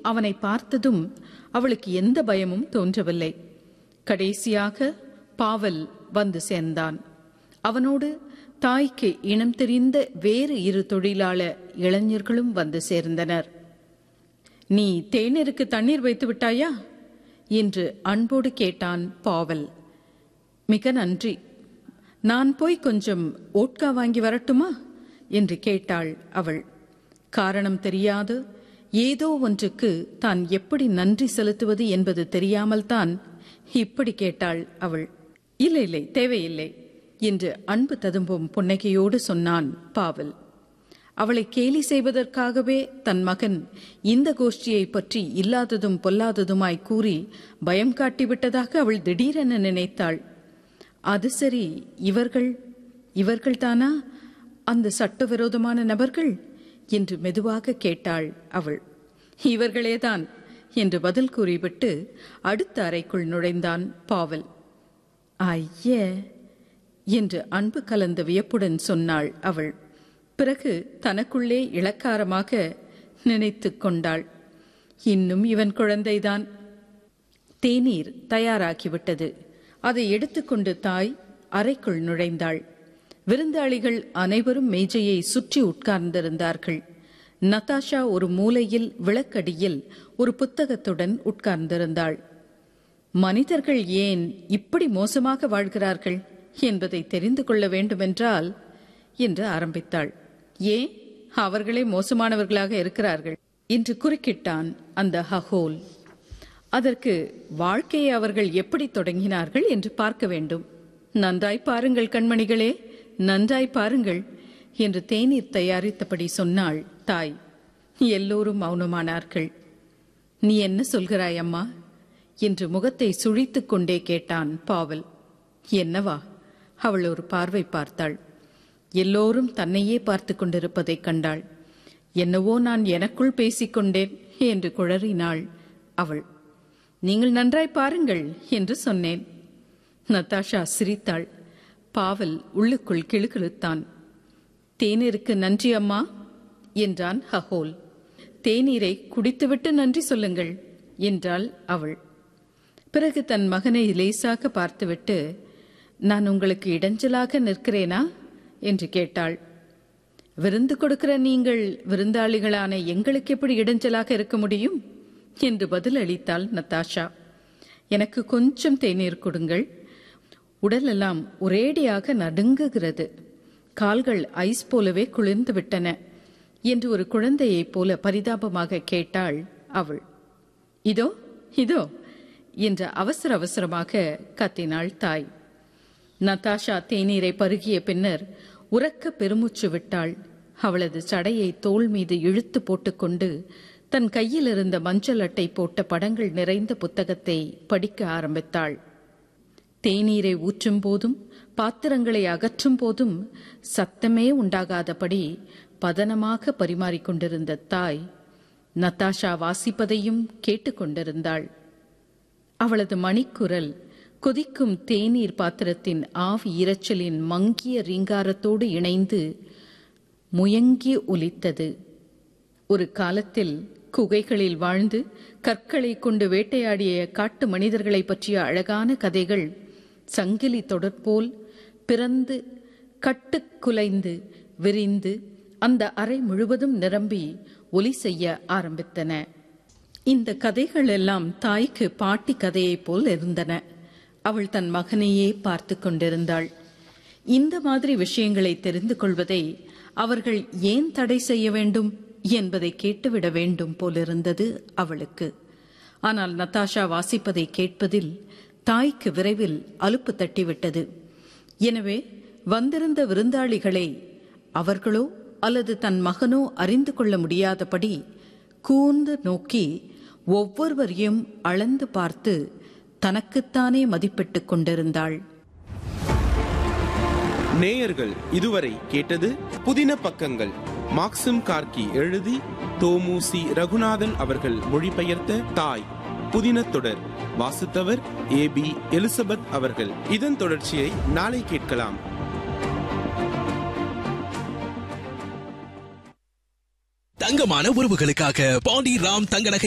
அவனை பார்த்ததும் அவளுக்கு எந்த பயமும் தோன்றவில்லை கடைசியாக பாவல் வந்து சேர்ந்தான் அவனோடு தாய்க்கு இனம் தெரிந்த வேறு இரு தொழிலாள இளைஞர்களும் வந்து சேர்ந்தனர் நீ தேநீருக்கு தண்ணீர் வைத்து விட்டாயா என்று அன்போடு கேட்டான் பாவல் மிக நன்றி நான் போய் கொஞ்சம் ஓட்கா வாங்கி வரட்டுமா என்று கேட்டாள் அவள் காரணம் தெரியாது ஏதோ ஒன்றுக்கு தான் எப்படி நன்றி செலுத்துவது என்பது தெரியாமல் தான் இப்படி கேட்டாள் அவள் இல்லை இல்லை தேவையில்லை என்று அன்பு ததும்பும் புன்னகையோடு சொன்னான் பாவல் அவளை கேலி செய்வதற்காகவே தன் மகன் இந்த கோஷ்டியை பற்றி இல்லாததும் பொல்லாததுமாய் கூறி பயம் காட்டிவிட்டதாக அவள் திடீரென நினைத்தாள் அது சரி இவர்கள் இவர்கள்தானா அந்த சட்டவிரோதமான நபர்கள் என்று மெதுவாக கேட்டாள் அவள் இவர்களேதான் என்று பதில் கூறிவிட்டு அடுத்த அறைக்குள் நுழைந்தான் பாவல் ஐய என்று அன்பு கலந்த வியப்புடன் சொன்னாள் அவள் பிறகு தனக்குள்ளே இளக்காரமாக நினைத்து கொண்டாள் இன்னும் இவன் குழந்தைதான் தேநீர் தயாராகிவிட்டது அதை எடுத்துக்கொண்டு தாய் அறைக்குள் நுழைந்தாள் விருந்தாளிகள் அனைவரும் மேஜையை சுற்றி உட்கார்ந்திருந்தார்கள் நதாஷா ஒரு மூலையில் விளக்கடியில் ஒரு புத்தகத்துடன் உட்கார்ந்திருந்தாள் மனிதர்கள் ஏன் இப்படி மோசமாக வாழ்கிறார்கள் என்பதை தெரிந்து கொள்ள வேண்டுமென்றால் என்று ஆரம்பித்தாள் ஏன் அவர்களே மோசமானவர்களாக இருக்கிறார்கள் என்று குறுக்கிட்டான் அந்த ஹஹோல் அதற்கு வாழ்க்கையை அவர்கள் எப்படி தொடங்கினார்கள் என்று பார்க்க வேண்டும் நன்றாய் பாருங்கள் கண்மணிகளே நன்றாய் பாருங்கள் என்று தேநீர் தயாரித்தபடி சொன்னாள் தாய் எல்லோரும் மௌனமானார்கள் நீ என்ன சொல்கிறாய் அம்மா என்று முகத்தை சுழித்துக் கொண்டே கேட்டான் பாவல் என்னவா அவள் ஒரு பார்வை பார்த்தாள் எல்லோரும் தன்னையே பார்த்து கொண்டிருப்பதைக் கண்டாள் என்னவோ நான் எனக்குள் பேசிக்கொண்டேன் என்று குழறினாள் அவள் நீங்கள் நன்றாய் பாருங்கள் என்று சொன்னேன் நத்தாஷா சிரித்தாள் பாவல் உள்ளுக்குள் கிளுகிழுத்தான் தேநீருக்கு நன்றி அம்மா என்றான் ஹஹோல் தேநீரை குடித்துவிட்டு நன்றி சொல்லுங்கள் என்றாள் அவள் பிறகு தன் மகனை லேசாக பார்த்துவிட்டு நான் உங்களுக்கு இடைஞ்சலாக நிற்கிறேனா என்று கேட்டாள் விருந்து கொடுக்கிற நீங்கள் விருந்தாளிகளான எங்களுக்கு எப்படி இடைஞ்சலாக இருக்க முடியும் என்று பதில் அளித்தாள் நத்தாஷா எனக்கு கொஞ்சம் தேநீர் கொடுங்கள் உடலெல்லாம் ஒரேடியாக நடுங்குகிறது கால்கள் ஐஸ் போலவே குளிர்ந்து விட்டன என்று ஒரு குழந்தையைப் போல பரிதாபமாக கேட்டாள் அவள் இதோ இதோ என்று அவசர அவசரமாக கத்தினாள் தாய் நதாஷா தேநீரை பருகிய பின்னர் உறக்க பெருமூச்சு விட்டாள் அவளது சடையை தோள் மீது இழுத்து போட்டுக்கொண்டு தன் கையில் இருந்த மஞ்சள் அட்டை போட்ட படங்கள் நிறைந்த புத்தகத்தை படிக்க ஆரம்பித்தாள் தேநீரை ஊற்றும் போதும் பாத்திரங்களை அகற்றும் போதும் சத்தமே உண்டாகாதபடி பதனமாக பரிமாறிக்கொண்டிருந்த தாய் நத்தாஷா வாசிப்பதையும் கேட்டுக்கொண்டிருந்தாள் அவளது மணிக்குரல் கொதிக்கும் தேநீர் பாத்திரத்தின் ஆவி இரைச்சலின் மங்கிய ரீங்காரத்தோடு இணைந்து முயங்கி ஒலித்தது ஒரு காலத்தில் குகைகளில் வாழ்ந்து கற்களை கொண்டு வேட்டையாடிய காட்டு மனிதர்களை பற்றிய அழகான கதைகள் சங்கிலி தொடர்போல் பிறந்து கட்டுக்குலைந்து விரிந்து அந்த அறை முழுவதும் நிரம்பி ஒலி செய்ய ஆரம்பித்தன இந்த கதைகள் எல்லாம் தாய்க்கு பாட்டி கதையைப் போல் இருந்தன அவள் தன் மகனையே பார்த்து கொண்டிருந்தாள் இந்த மாதிரி விஷயங்களை தெரிந்து கொள்வதை அவர்கள் ஏன் தடை செய்ய வேண்டும் என்பதை கேட்டுவிட வேண்டும் போலிருந்தது அவளுக்கு ஆனால் நத்தாஷா வாசிப்பதை கேட்பதில் தாய்க்கு விரைவில் அலுப்பு தட்டிவிட்டது எனவே வந்திருந்த விருந்தாளிகளை அவர்களோ அல்லது தன் மகனோ அறிந்து கொள்ள முடியாதபடி கூர்ந்து நோக்கி ஒவ்வொருவரையும் அளந்து பார்த்து தனக்குத்தானே மதிப்பிட்டுக் கொண்டிருந்தாள் நேயர்கள் இதுவரை கேட்டது புதின பக்கங்கள் மாக்சிம் கார்கி எழுதி தோமுசி ரகுநாதன் அவர்கள் மொழிபெயர்த்த தாய் புதின தொடர் வாசித்தவர் ஏ பி எலிசபெத் அவர்கள் இதன் தொடர்ச்சியை நாளை கேட்கலாம் தங்கமான உறவுகளுக்காக பாண்டி ராம் தங்க நகை